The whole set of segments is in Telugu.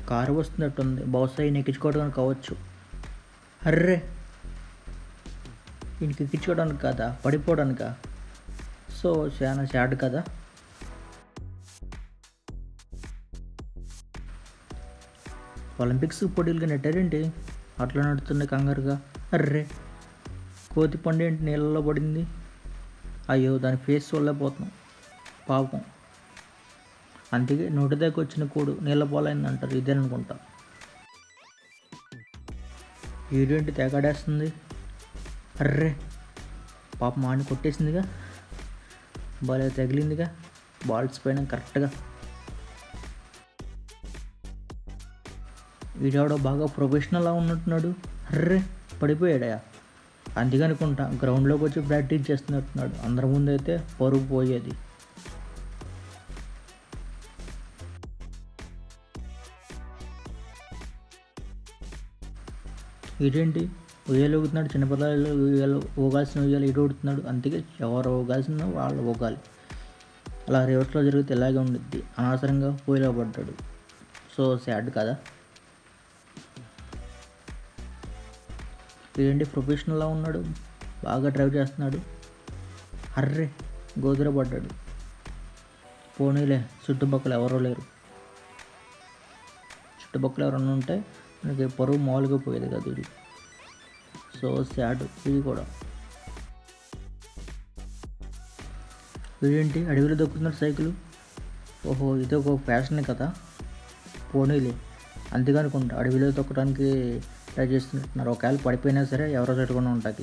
కారు వస్తున్నట్టుంది బహుశా ఈయన ఎక్కించుకోవడానికి కావచ్చు అర్రే ఈయనకి ఎక్కించుకోవడానికి కాదా పడిపోవడానికా సో చాలా సాడ్ కదా ఒలింపిక్స్ పోటీలుగా నెట్టారేంటి అట్లా నడుతుంది కంగారుగా అర్రే కోతి పండు ఏంటి నీళ్ళలో పడింది అయ్యో దాని ఫేస్ చూడలేకపోతున్నాం పాపం అందుకే నోటి దగ్గర వచ్చిన కూడు నీళ్ళ పోలైంది అంటారు ఇదే అనుకుంటా ఈడేంటి తెగాడేస్తుంది అర్రే పాప మాని కొట్టేసిందిగా బాగా తగిలిందిగా బాల్స్ పైన కరెక్ట్గా వీడెవడో బాగా ప్రొఫెషనల్లా ఉన్నట్టున్నాడు అర్రే పడిపోయాడయా అందుకే అనుకుంటా గ్రౌండ్లోకి వచ్చి ప్రాక్టీస్ చేస్తున్నట్టున్నాడు అందరి ముందు అయితే పరుగు పోయేది ఇదేంటి ఉయ్యాలు ఊగుతున్నాడు చిన్నపిల్లలు ఉయ్యాలు ఊగాల్సిన ఉయ్యాలు ఇటు ఊడుతున్నాడు అందుకే ఎవరు ఊగాల్సిన వాళ్ళు ఊగాలి అలా రివర్స్లో జరిగితే ఇలాగే ఉండిద్ది అనవసరంగా పోయిలో పడ్డాడు సో సాడ్ కదా ఏంటి ప్రొఫెషనల్లా ఉన్నాడు బాగా డ్రైవ్ చేస్తున్నాడు అర్రే గోధుర పడ్డాడు పోనీలే చుట్టుపక్కల ఎవరూ లేరు చుట్టుపక్కల ఎవరన్నా ఉంటే మనకి పరువు మామూలుగా పోయేది కదా ఇది సో సాడ్ ఇది కూడా వీడేంటి అడవిలో దొక్కుతున్నాడు సైకిల్ ఓహో ఇది ఒక ఫ్యాషన్ కదా పోనీలే అందుకే అనుకుంటా అడవిలో తొక్కడానికి ట్రై చేస్తున్నట్టున్నారు ఒకవేళ పడిపోయినా సరే ఎవరో చెట్టుకుండా ఉంటుంది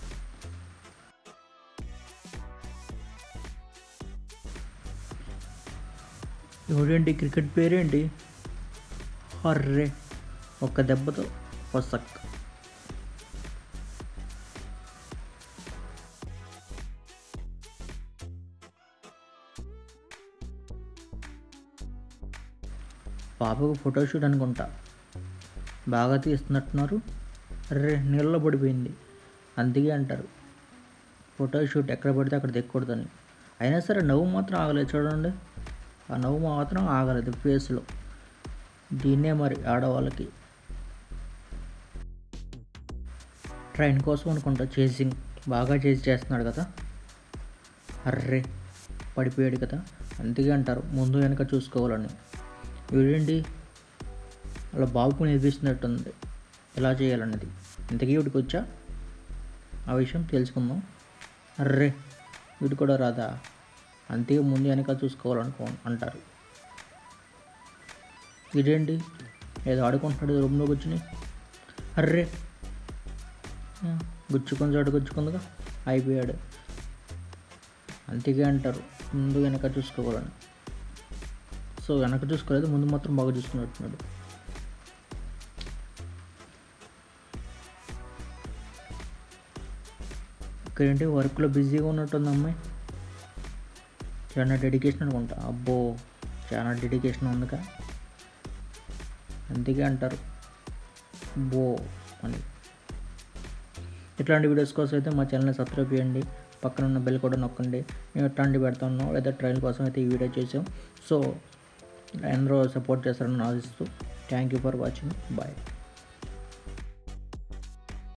ఎవడేంటి క్రికెట్ పేరేంటి అర్రే ఒక్క దెబ్బతో వసక్ పాపకు ఫోటోషూట్ అనుకుంటా బాగా తీస్తున్నట్టున్నారు అర్రే నీళ్ళలో పడిపోయింది అందుకే అంటారు ఫోటోషూట్ ఎక్కడ పడితే అక్కడ దిక్కకూడదని అయినా సరే నవ్వు మాత్రం ఆగలేదు చూడండి ఆ నవ్వు మాత్రం ఆగలేదు ఫేస్లో దీన్నే మరి ఆడవాళ్ళకి ట్రైన్ కోసం అనుకుంటా చేసింగ్ బాగా చేసి చేస్తున్నాడు కదా అర్రే పడిపోయాడు కదా అందుకే అంటారు ముందు వెనక చూసుకోవాలని వీడేంటి అలా బాబుకు నేర్పిస్తున్నట్టుంది ఎలా చేయాలన్నది ఇంతకీ వీడికి వచ్చా ఆ విషయం తెలుసుకుందాం అర్రే వీడు కూడా రాదా అంతే ముందు వెనక చూసుకోవాలనుకో అంటారు ఇదేంటి ఏదో ఆడుకుంటున్నాడు రూమ్లో కూర్చుని అర్రే ఆ, గుచ్చుకొని చోట గుచ్చుకుందిగా అయిపోయాడు అంతేగా అంటారు ముందు వెనక చూసుకోవాలని సో వెనక చూసుకోలేదు ముందు మాత్రం బాగా చూసుకున్నట్టున్నాడు ఇక్కడేంటి వర్క్లో బిజీగా ఉన్నట్టుంది అమ్మాయి చాలా డెడికేషన్ అనుకుంటా అబ్బో చాలా డెడికేషన్ ఉందిగా అందుకే అంటారు బో అని ఇట్లాంటి వీడియోస్ కోసం అయితే మా ఛానల్ని సబ్స్క్రైబ్ చేయండి పక్కన ఉన్న బెల్ కూడా నొక్కండి మేము ఎట్లాంటి పెడతాను లేదా ట్రైన్ కోసం అయితే ఈ వీడియో చేసాం సో అందరూ సపోర్ట్ చేస్తారని ఆశిస్తూ thank you for watching bye